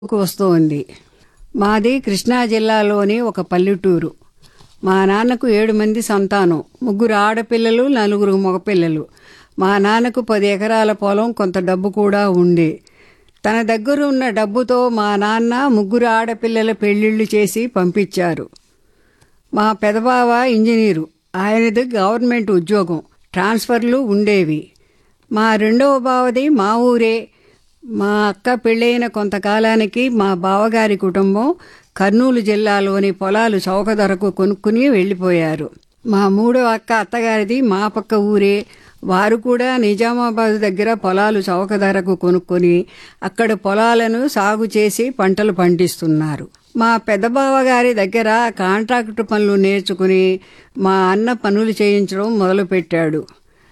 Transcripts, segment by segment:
వస్తోంది మాది కృష్ణా జిల్లాలోని ఒక పల్లెటూరు మా నాన్నకు ఏడు మంది సంతానం ముగ్గురు ఆడపిల్లలు నలుగురు మగపిల్లలు మా నాన్నకు పది ఎకరాల పొలం కొంత డబ్బు కూడా ఉంది తన దగ్గర ఉన్న డబ్బుతో మా నాన్న ముగ్గురు ఆడపిల్లల పెళ్లిళ్ళు చేసి పంపించారు మా పెదబావ ఇంజనీరు ఆయనది గవర్నమెంట్ ఉద్యోగం ట్రాన్స్ఫర్లు ఉండేవి మా రెండవ బావది మా ఊరే మా అక్క పెళ్ళైన కొంతకాలానికి మా బావగారి కుటుంబం కర్నూలు జిల్లాలోని పొలాలు చౌక ధరకు కొనుక్కుని వెళ్ళిపోయారు మా మూడో అక్క అత్తగారిది మా పక్క ఊరే వారు కూడా నిజామాబాద్ దగ్గర పొలాలు చౌక ధరకు కొనుక్కొని అక్కడ పొలాలను సాగు చేసి పంటలు పండిస్తున్నారు మా పెద్ద బావగారి దగ్గర కాంట్రాక్టు పనులు నేర్చుకుని మా అన్న పనులు చేయించడం మొదలుపెట్టాడు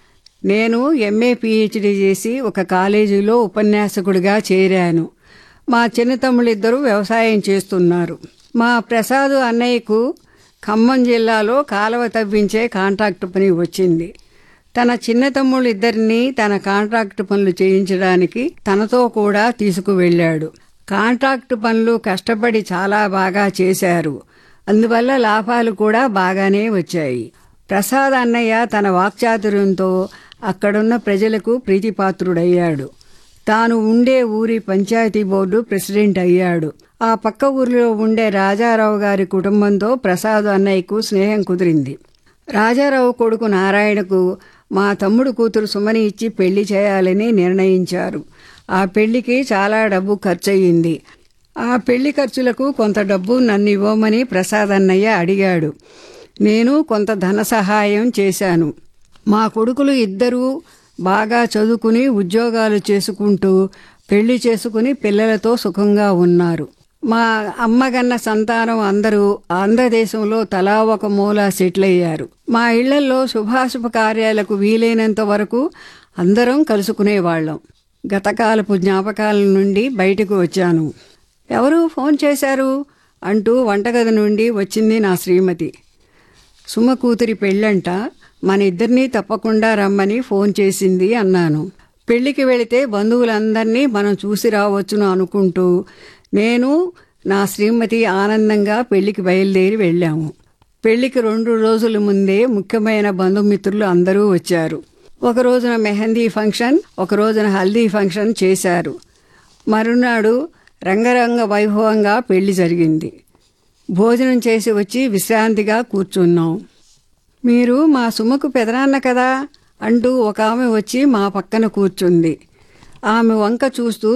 నేను ఎంఏ పిహెచ్డి చేసి ఒక కాలేజీలో ఉపన్యాసకుడిగా చేరాను మా చిన్న తమ్ముళ్ళిద్దరూ వ్యవసాయం చేస్తున్నారు మా ప్రసాద్ అన్నయ్యకు ఖమ్మం జిల్లాలో కాలువ తవ్వించే కాంట్రాక్టు పని వచ్చింది తన చిన్న తమ్ముళ్ళిద్దరినీ తన కాంట్రాక్టు పనులు చేయించడానికి తనతో కూడా తీసుకువెళ్ళాడు కాంట్రాక్టు పనులు కష్టపడి చాలా బాగా చేశారు అందువల్ల లాభాలు కూడా బాగానే వచ్చాయి ప్రసాద్ అన్నయ్య తన వాక్చాతుర్యంతో అక్కడున్న ప్రజలకు ప్రీతిపాత్రుడయ్యాడు తాను ఉండే ఊరి పంచాయతీ బోర్డు ప్రెసిడెంట్ అయ్యాడు ఆ పక్క ఊరిలో ఉండే రాజారావు గారి కుటుంబంతో ప్రసాద్ అన్నయ్యకు స్నేహం కుదిరింది రాజారావు కొడుకు నారాయణకు మా తమ్ముడు కూతురు సుమని ఇచ్చి పెళ్లి చేయాలని నిర్ణయించారు ఆ పెళ్లికి చాలా డబ్బు ఖర్చయింది ఆ పెళ్లి ఖర్చులకు కొంత డబ్బు నన్ను ఇవ్వమని ప్రసాద్ అన్నయ్య అడిగాడు నేను కొంత ధన సహాయం చేశాను మా కొడుకులు ఇద్దరూ బాగా చదువుకుని ఉద్యోగాలు చేసుకుంటూ పెళ్లి చేసుకుని పిల్లలతో సుఖంగా ఉన్నారు మా అమ్మగన్న సంతానం అందరూ ఆంధ్రదేశంలో తలా ఒక మూల సెటిల్ అయ్యారు మా ఇళ్లలో శుభాశుభ కార్యాలకు వీలైనంత వరకు అందరం కలుసుకునేవాళ్ళం గతకాలపు జ్ఞాపకాల నుండి బయటకు వచ్చాను ఎవరు ఫోన్ చేశారు అంటూ వంటగది నుండి వచ్చింది నా శ్రీమతి సుమ కూతురి పెళ్ళంట మన ఇద్దరినీ తప్పకుండా రమ్మని ఫోన్ చేసింది అన్నాను పెళ్లికి వెళితే బంధువులందరినీ మనం చూసి రావచ్చును అనుకుంటూ నేను నా శ్రీమతి ఆనందంగా పెళ్లికి బయలుదేరి వెళ్ళాము పెళ్లికి రెండు రోజుల ముందే ముఖ్యమైన బంధుమిత్రులు అందరూ వచ్చారు ఒక రోజున మెహందీ ఫంక్షన్ ఒక రోజున హల్దీ ఫంక్షన్ చేశారు మరునాడు రంగరంగ వైభవంగా పెళ్లి జరిగింది భోజనం చేసి వచ్చి విశ్రాంతిగా కూర్చున్నాం మీరు మా సుమకు పెదనాన్న కదా అంటూ ఒక ఆమె వచ్చి మా పక్కన కూర్చుంది ఆమె వంక చూస్తూ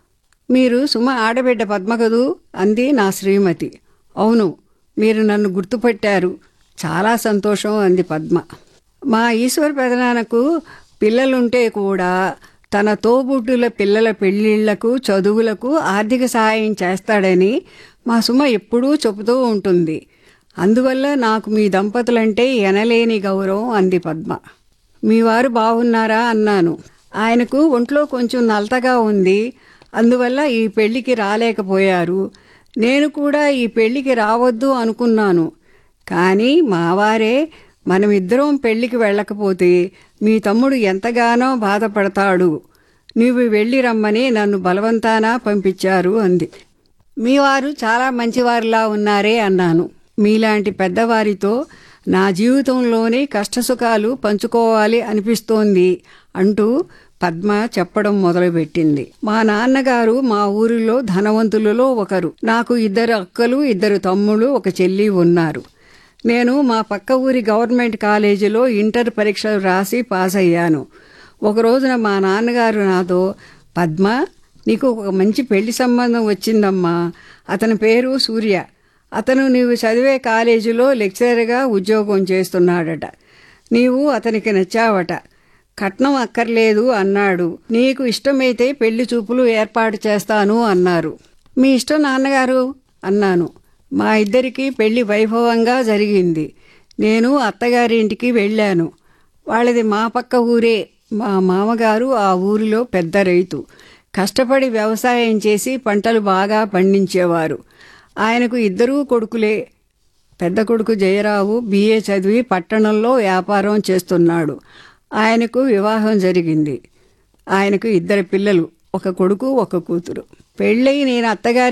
మీరు సుమ ఆడబిడ్డ పద్మ కదూ అంది నా శ్రీమతి అవును మీరు నన్ను గుర్తుపట్టారు చాలా సంతోషం అంది పద్మ మా ఈశ్వర పెదనాన్నకు పిల్లలుంటే కూడా తన తోబుట్టుల పిల్లల పెళ్ళిళ్లకు చదువులకు ఆర్థిక సహాయం చేస్తాడని మా సుమ ఎప్పుడూ చెబుతూ ఉంటుంది అందువల్ల నాకు మీ దంపతులంటే ఎనలేని గౌరవం అంది పద్మ మీ వారు బాగున్నారా అన్నాను ఆయనకు ఒంట్లో కొంచెం నలతగా ఉంది అందువల్ల ఈ పెళ్లికి రాలేకపోయారు నేను కూడా ఈ పెళ్లికి రావద్దు అనుకున్నాను కానీ మావారే మనమిద్దరం పెళ్లికి వెళ్ళకపోతే మీ తమ్ముడు ఎంతగానో బాధపడతాడు నీవు వెళ్ళి రమ్మని నన్ను బలవంతానా పంపించారు అంది మీ వారు చాలా మంచివారిలా ఉన్నారే అన్నాను మీలాంటి పెద్దవారితో నా జీవితంలోని కష్టసుఖాలు పంచుకోవాలి అనిపిస్తోంది అంటూ పద్మ చెప్పడం మొదలుపెట్టింది మా నాన్నగారు మా ఊరిలో ధనవంతులలో ఒకరు నాకు ఇద్దరు అక్కలు ఇద్దరు తమ్ముళ్ళు ఒక చెల్లి ఉన్నారు నేను మా పక్క ఊరి గవర్నమెంట్ కాలేజీలో ఇంటర్ పరీక్షలు రాసి పాస్ అయ్యాను ఒక రోజున మా నాన్నగారు నాతో పద్మ నీకు ఒక మంచి పెళ్లి సంబంధం వచ్చిందమ్మా అతని పేరు సూర్య అతను నీవు చదివే కాలేజీలో లెక్చరర్గా ఉద్యోగం చేస్తున్నాడట నీవు అతనికి నచ్చావట కట్నం అక్కర్లేదు అన్నాడు నీకు ఇష్టమైతే పెళ్లి చూపులు ఏర్పాటు చేస్తాను అన్నారు మీ ఇష్టం నాన్నగారు అన్నాను మా ఇద్దరికి పెళ్లి వైభవంగా జరిగింది నేను అత్తగారి ఇంటికి వెళ్ళాను వాళ్ళది మా పక్క ఊరే మా మామగారు ఆ ఊరిలో పెద్ద రైతు కష్టపడి వ్యవసాయం చేసి పంటలు బాగా పండించేవారు ఆయనకు ఇద్దరూ కొడుకులే పెద్ద కొడుకు జయరావు బిఏ చదివి పట్టణంలో వ్యాపారం చేస్తున్నాడు ఆయనకు వివాహం జరిగింది ఆయనకు ఇద్దరు పిల్లలు ఒక కొడుకు ఒక కూతురు పెళ్ళయి నేను అత్తగారి